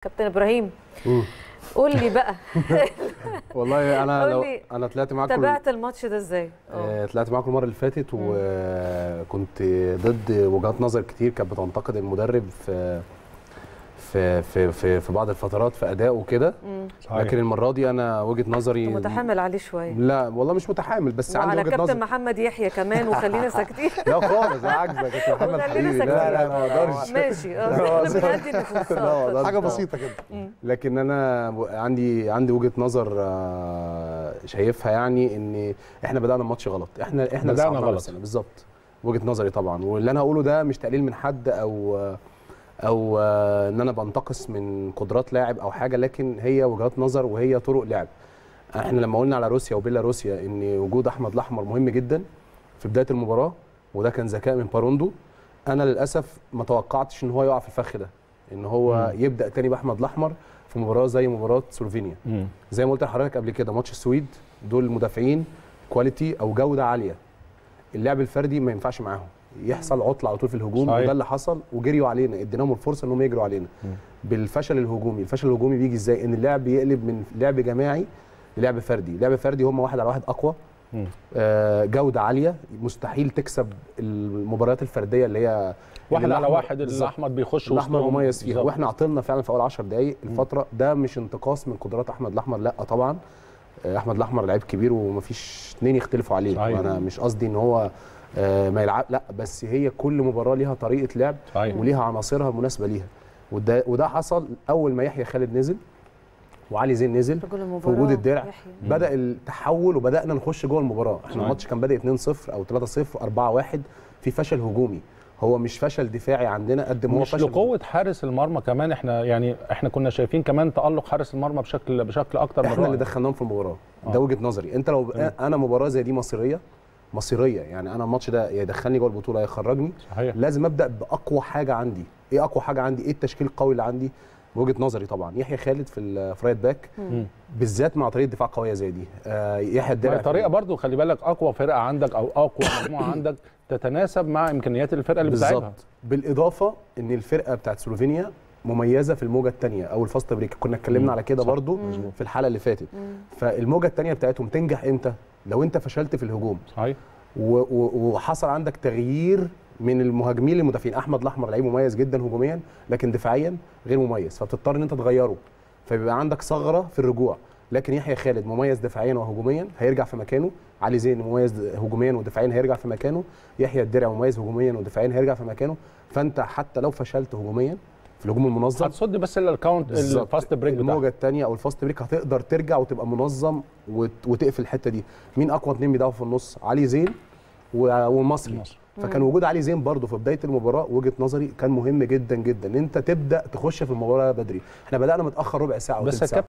كابتن ابراهيم مم. قول لي بقى والله انا قول لو لي، انا طلعت معاكم تابعت الماتش ده ازاي؟ اه آه، طلعت معاكم المره اللي فاتت وكنت ضد وجهات نظر كتير كانت بتنتقد المدرب في في في في, في بعض الفترات في ادائه وكده مم. لكن المره دي انا وجهه نظري كنت متحمل عليه شويه لا والله مش متحامل بس عندي وعلى وجهه كابتن نظر محمد يحيى كمان وخلينا ساكتين لا خالص عاجبك يا محمد وخلينا حبيبي ساكتين. لا لا ما اقدرش ماشي اه لا، احنا بنهدي النفوس لا، آه، والله حاجه آه. بسيطه كده مم. لكن انا ب- عندي عندي وجهه نظر آه، شايفها يعني ان احنا بدانا الماتش غلط احنا احنا اللي بدأنا صعبنا غلط. نفسنا بالظبط وجهه نظري طبعا واللي انا هقوله ده مش تقليل من حد او او آه، ان انا بنتقص من قدرات لاعب او حاجه لكن هي وجهات نظر وهي طرق لعب احنا لما قلنا على روسيا وبيلاروسيا ان وجود احمد الاحمر مهم جدا في بدايه المباراه وده كان ذكاء من باروندو انا للاسف ما توقعتش ان هو يقع في الفخ ده ان هو مم. يبدا تاني باحمد الاحمر في مباراه زي مباراه سلوفينيا مم. زي ما قلت لحضرتك قبل كده ماتش السويد دول مدافعين كواليتي او جوده عاليه اللعب الفردي ما ينفعش معاهم يحصل عطل على طول في الهجوم صحيح. وده اللي حصل وجريوا علينا اديناهم الفرصه انهم يجروا علينا مم. بالفشل الهجومي الفشل الهجومي بيجي ازاي ان اللعب يقلب من لعب جماعي للعب فردي لعب فردي هم واحد على واحد اقوى مم. آه، جوده عاليه مستحيل تكسب المباريات الفرديه اللي هي واحد اللي على الأحمر- واحد بالظبط. الاحمر بيخش الاحمر وسطهم. مميز فيها بالظبط. واحنا عطلنا فعلا في اول 10 دقائق الفتره ده مش انتقاص من قدرات احمد الاحمر لا طبعا آه، احمد الاحمر لعيب كبير ومفيش اتنين يختلفوا عليه صحيح. وانا مش قصدي ان هو آه، ما يلعب لا بس هي كل مباراه ليها طريقه لعب صحيح. وليها عناصرها المناسبه ليها وده وده حصل اول ما يحيى خالد نزل وعلي زين نزل رجل في المباراه وجود الدرع يحيى. بدا التحول وبدانا نخش جوه المباراه احنا صحيح. الماتش كان بادئ 2-0 او 3-0 4-1 في فشل هجومي هو مش فشل دفاعي عندنا قد ما هو مش فشل لقوه حارس المرمى كمان احنا يعني احنا كنا شايفين كمان تالق حارس المرمى بشكل بشكل اكتر من احنا اللي رائع. دخلناهم في المباراه آه. ده وجهه نظري انت لو تمام. انا مباراه زي دي مصيريه مصيريه يعني انا الماتش ده يا يدخلني جوه البطوله يا يخرجني صحيح لازم ابدا باقوى حاجه عندي ايه اقوى حاجه عندي ايه التشكيل القوي اللي عندي وجهه نظري طبعا يحيى خالد في الفرايد باك مم. بالذات مع طريقه دفاع قويه زي دي آه يحيى الدرع ما طريقه برضو خلي بالك اقوى فرقه عندك او اقوى مجموعه عندك تتناسب مع امكانيات الفرقه اللي بتلعبها بالظبط بالاضافه ان الفرقه بتاعت سلوفينيا مميزه في الموجه الثانيه او الفاست بريك كنا اتكلمنا مم. على كده صح. برضو في الحلقه اللي فاتت مم. فالموجه الثانيه بتاعتهم تنجح امتى لو انت فشلت في الهجوم صحيح و- و- وحصل عندك تغيير من المهاجمين للمدافعين احمد الاحمر لعيب مميز جدا هجوميا لكن دفاعيا غير مميز فبتضطر ان انت تغيره فبيبقى عندك ثغره في الرجوع لكن يحيى خالد مميز دفاعيا وهجوميا هيرجع في مكانه علي زين مميز هجوميا ودفاعيا هيرجع في مكانه يحيى الدرع مميز هجوميا ودفاعيا هيرجع في مكانه فانت حتى لو فشلت هجوميا في الهجوم المنظم هتصد بس الا الكاونت بالظبط. الفاست بريك الموجه بتاعها الثانيه او الفاست بريك هتقدر ترجع وتبقى منظم وت... وتقفل الحته دي مين اقوى اثنين بيدافعوا في النص علي زين و... ومصري مصر. فكان وجود علي زين برضه في بدايه المباراه وجهه نظري كان مهم جدا جدا ان انت تبدا تخش في المباراه بدري احنا بدانا متاخر ربع ساعه بس وثلث يا ساعه